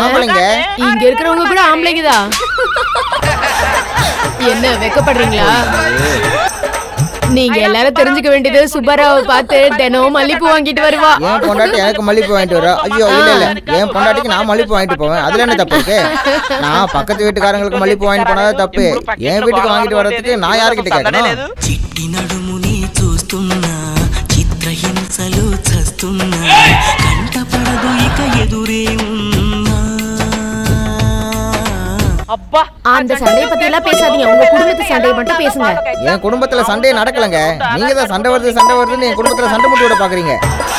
ஆம்பளைங்க இங்க இருக்கிறவங்க கூட ஆம்பளைங்க தான் என்ன வெக்கப்படுறீங்களா நீங்க எல்லாரும் தெரிஞ்சுக்க வேண்டியது சுப்பராவை பார்த்து தினம் மல்லிப்பூ வாங்கிட்டு வருவா என் பொண்டாட்டி எனக்கு மல்லிப்பூ வாங்கிட்டு வரா ஐயோ இல்ல இல்ல என் பொண்டாட்டிக்கு நான் மல்லிப்பூ வாங்கிட்டு போவேன் அதுல என்ன தப்பு இருக்கு நான் பக்கத்து வீட்டுக்காரங்களுக்கு மல்லிப்பூ வாங்கிட்டு போனதா தப்பு என் வீட்டுக்கு வாங்கிட்டு வர்றதுக்கு நான் யார்கிட்ட கேட்கணும் చిట్టి నడుముని చూస్తున్నా చిత్రహింసలు చస్తున్నా కంటపడదు ఇక ఎదురే ఉన్నా அந்த சண்டைய பத்தி எல்லாம் பேசாதீங்க உங்க குடும்பத்து சண்டையை மட்டும் பேசுங்க என் குடும்பத்துல சண்டையே நடக்கலங்க நீங்க தான் சண்டை வருது சண்டை வருதுன்னு என் குடும்பத்துல சண்டை முட்டி விட பாக்குறீங்க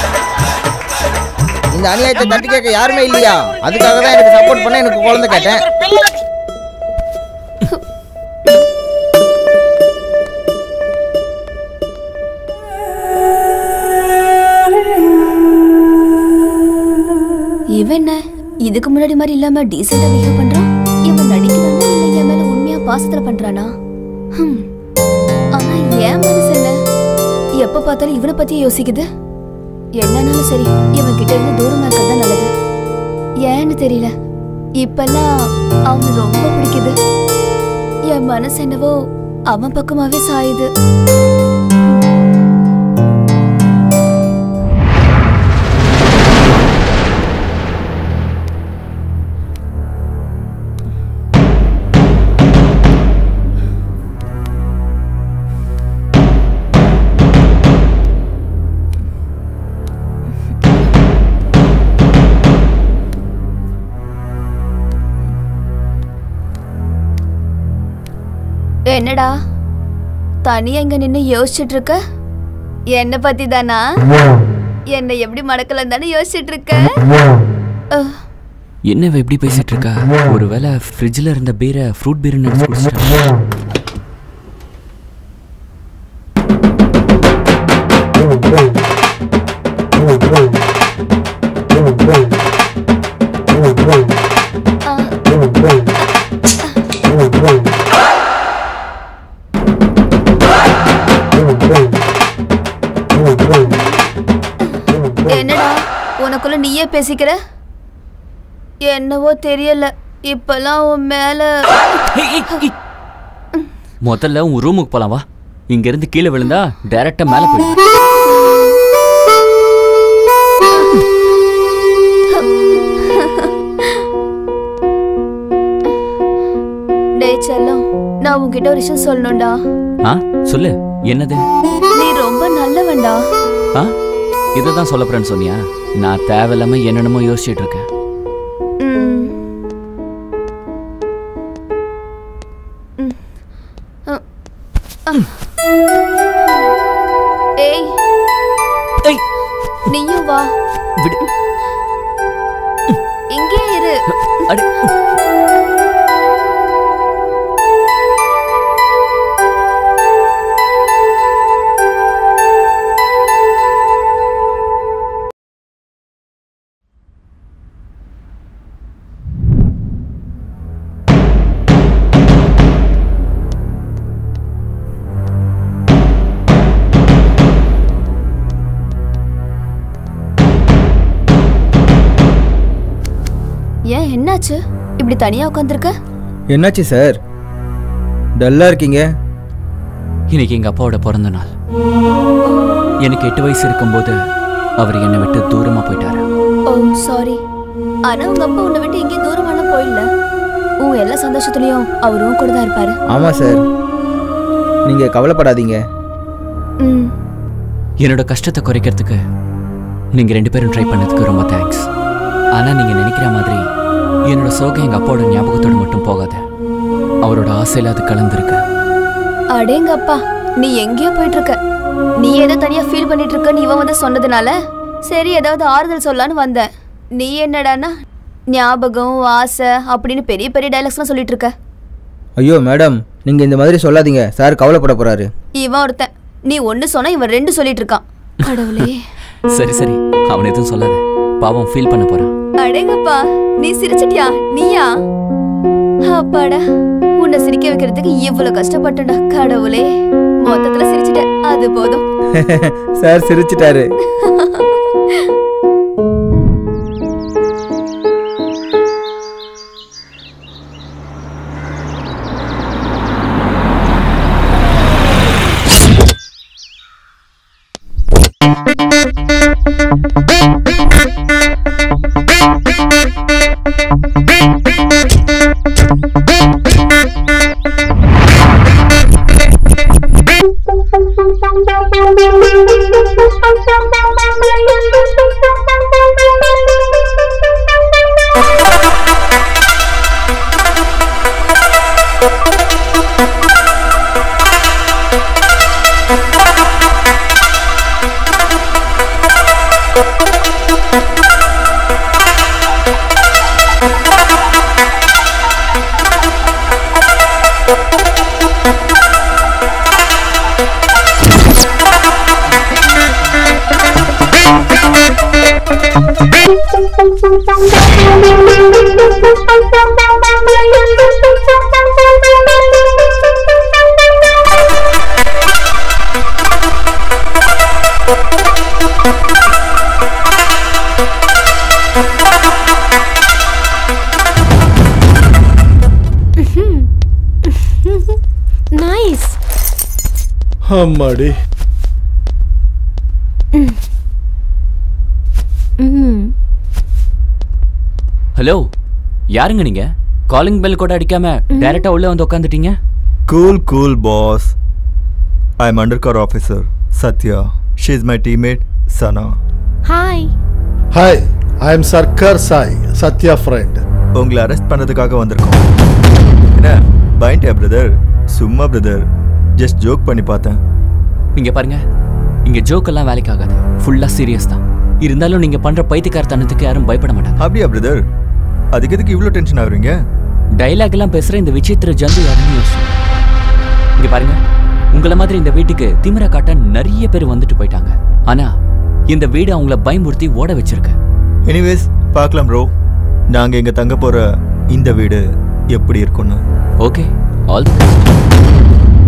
இந்த அநியாயத்தை தட்டி கேட்க யாருமே இல்லையா அதுக்காக தான் எனக்கு சப்போர்ட் பண்ண எனக்கு குழந்தை கேட்டேன் இவன் என்ன இதுக்கு முன்னாடி மாதிரி இல்லாம டீசெண்டா பிஹேவ் பண்றான் இவன் நடிக்கிறானா இல்ல என் மேல உண்மையா பாசத்துல பண்றானா ஹம். ஆனா என் மனசு என்ன எப்ப பார்த்தாலும் இவனை பத்தியே யோசிக்குது என்னன்னாலும் சரி இவன் கிட்ட இருந்து தூரமா இருக்கிறது தான் நல்லது ஏன்னு தெரியல இப்பெல்லாம் அவனை ரொம்ப பிடிக்குது என் மனசு என்னவோ அவன் பக்கமாவே சாயுது என்னடா தனியா இங்க நின்னு யோசிச்சுட்டு இருக்க என்ன பத்தி தானா என்ன எப்படி மடக்கலாம் தானே யோசிச்சுட்டு இருக்க அஹ், என்ன இவ இப்படி பேசிட்டு இருக்கா ஒருவேளை ஃப்ரிட்ஜில் இருந்த பீரை ஃப்ரூட் பீர் நினைச்சு குடிச்சிட்டா என்னடா உனக்குள்ள நீயே பேசிக்கிற என்னவோ தெரியல இப்பெல்லாம் உன் மேல முதல்ல உன் ரூமுக்கு போலாம் வா இங்க இருந்து கீழே விழுந்தா டைரக்டா மேல போயிடும் டேய் செல்லம் நான் உன்கிட்ட ஒரு விஷயம் சொல்லணும்டா ஆ சொல்லு என்னது நீ ரொம்ப நல்லவன்டா ஆ இதை தான் சொல்ல போறேன்னு சொன்னியா நான் தேவையில்லாம என்னென்னமோ யோசிச்சுட்டு இருக்கேன் ம். ம். அ. அ. ஏய் ஏய் நீயும் வா விடு இங்கே இரு அடி ஏன் என்னாச்சு இப்படி தனியா உட்காந்துருக்க என்னாச்சு சார் டல்லா இருக்கீங்க இன்னைக்கு எங்க அப்பாவோட பிறந்த நாள் எனக்கு எட்டு வயசு இருக்கும்போது அவர் என்னை விட்டு தூரமா போயிட்டாரு ஓ சாரி ஆனா உங்க அப்பா உன்னை விட்டு எங்கேயும் தூரமாலாம் போயிடல உன் எல்லா சந்தோஷத்துலயும் அவரும் கூட தான் இருப்பாரு ஆமாம் சார் நீங்கள் கவலைப்படாதீங்க ம் என்னோட கஷ்டத்தை குறைக்கிறதுக்கு நீங்க ரெண்டு பேரும் ட்ரை பண்ணதுக்கு ரொம்ப தேங்க்ஸ் ஆனா நீங்க நினைக்கிற மாதிரி என்னோட சோகம் எங்க அப்பாவோட ஞாபகத்தோட மட்டும் போகாது அவரோட ஆசையில அது கலந்துருக்கு அடேங்கப்பா நீ எங்கேயோ போயிட்டு இருக்க நீ ஏதோ தனியா ஃபீல் பண்ணிட்டு இருக்கன்னு இவன் வந்து சொன்னதுனால சரி ஏதாவது ஆறுதல் சொல்லலான்னு வந்தேன் நீ என்னடான்னா ஞாபகம் ஆசை அப்படின்னு பெரிய பெரிய டைலாக்ஸ்லாம் சொல்லிட்டு இருக்க ஐயோ மேடம் நீங்கள் இந்த மாதிரி சொல்லாதீங்க சார் கவலைப்பட போகிறாரு இவன் ஒருத்தன் நீ ஒன்னு சொன்னா இவன் ரெண்டு சொல்லிட்டு இருக்கான் கடவுளே சரி சரி அவன் எதுவும் சொல்லாத பாவம் ஃபீல் பண்ண போறான் அடேங்கப்பா நீ சிரிச்சிட்டியா நீயா அப்பாடா உன்னை சிரிக்க வைக்கிறதுக்கு இவ்வளவு கஷ்டப்பட்டேன்டா கடவுளே மொத்தத்துல சிரிச்சிட்ட அது போதும் சார் சிரிச்சிட்டாரு நைஸ் அம்மாடி ம் ஹலோ யாருங்க நீங்க காலிங் பெல் கூட அடிக்காம டைரக்டா உள்ள வந்து உட்காந்துட்டீங்க Cool, cool, boss. I'm undercover officer, Satya. She's my teammate, Sana. Hi hi I am Sarkar Sai Sathya friend உங்களை அரெஸ்ட் பண்ணதுக்காக வந்திருக்கோம் என்ன பயன்ட்டியா பிரதர் சும்மா பிரதர் ஜஸ்ட் ஜோக் பண்ணி பார்த்தேன் இங்க பாருங்க இங்க ஜோக் எல்லாம் வேலைக்கு ஆகாது ஃபுல்லா சீரியஸ் தான் இருந்தாலும் நீங்க பண்ற பைத்தியக்காரத்தனத்துக்கு யாரும் பயப்பட மாட்டாங்க அப்படியா பிரதர் அதுக்கு எதுக்கு இவ்வளோ டென்ஷன் ஆகுறீங்க டைலாக் எல்லாம் பேசுற இந்த விசித்திர ஜந்து யாருன்னு யோசிச்சு இங்க பாருங்க உங்கள மாதிரி இந்த வீட்டுக்கு திமிர காட்ட நிறைய பேர் வந்துட்டு போயிட்டாங்க ஆனா இந்த வீடு அவங்கள பயமுறுத்தி ஓட வச்சிருக்கு எனிவேஸ் பார்க்கலாம் ப்ரோ நாங்கள் இங்கே தங்க போகிற இந்த வீடு எப்படி இருக்கும்னு okay all the best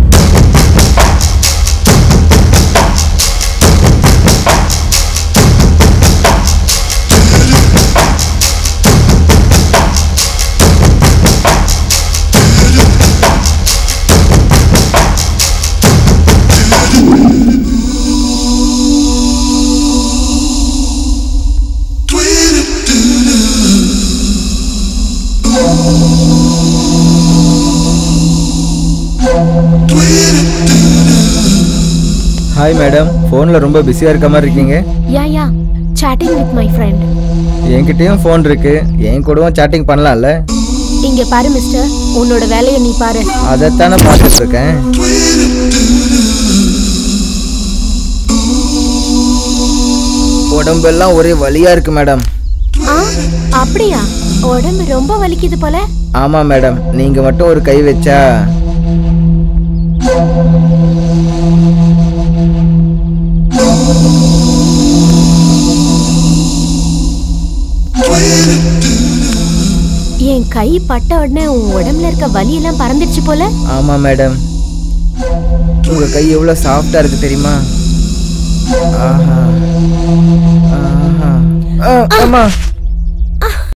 hi madam ஃபோனில் ரொம்ப பிஸியாக இருக்க மாதிரி இருக்கீங்க yeah yeah chatting with my friend என்கிட்டயும் ஃபோன் இருக்கு என் கூடவும் சேட்டிங் பண்ணலாம்ல இங்க பாரு மிஸ்டர் உன்னோட வேலையை நீ பாரு அதைத்தானே பார்த்துட்டு இருக்கேன் உடம்பெல்லாம் ஒரே வலியா இருக்கு மேடம் ஆ அப்படியா உடம்பு ரொம்ப வலிக்குது போல ஆமா மேடம் நீங்க மட்டும் ஒரு கை வச்சா என் கை பட்ட உடனே உன் உடம்புல இருக்க வலி எல்லாம் பறந்துடுச்சு போல ஆமா மேடம் உங்க கை எவ்வளவு சாஃப்டா இருக்கு தெரியுமா ஆஹா ஆஹா ஆ, அம்மா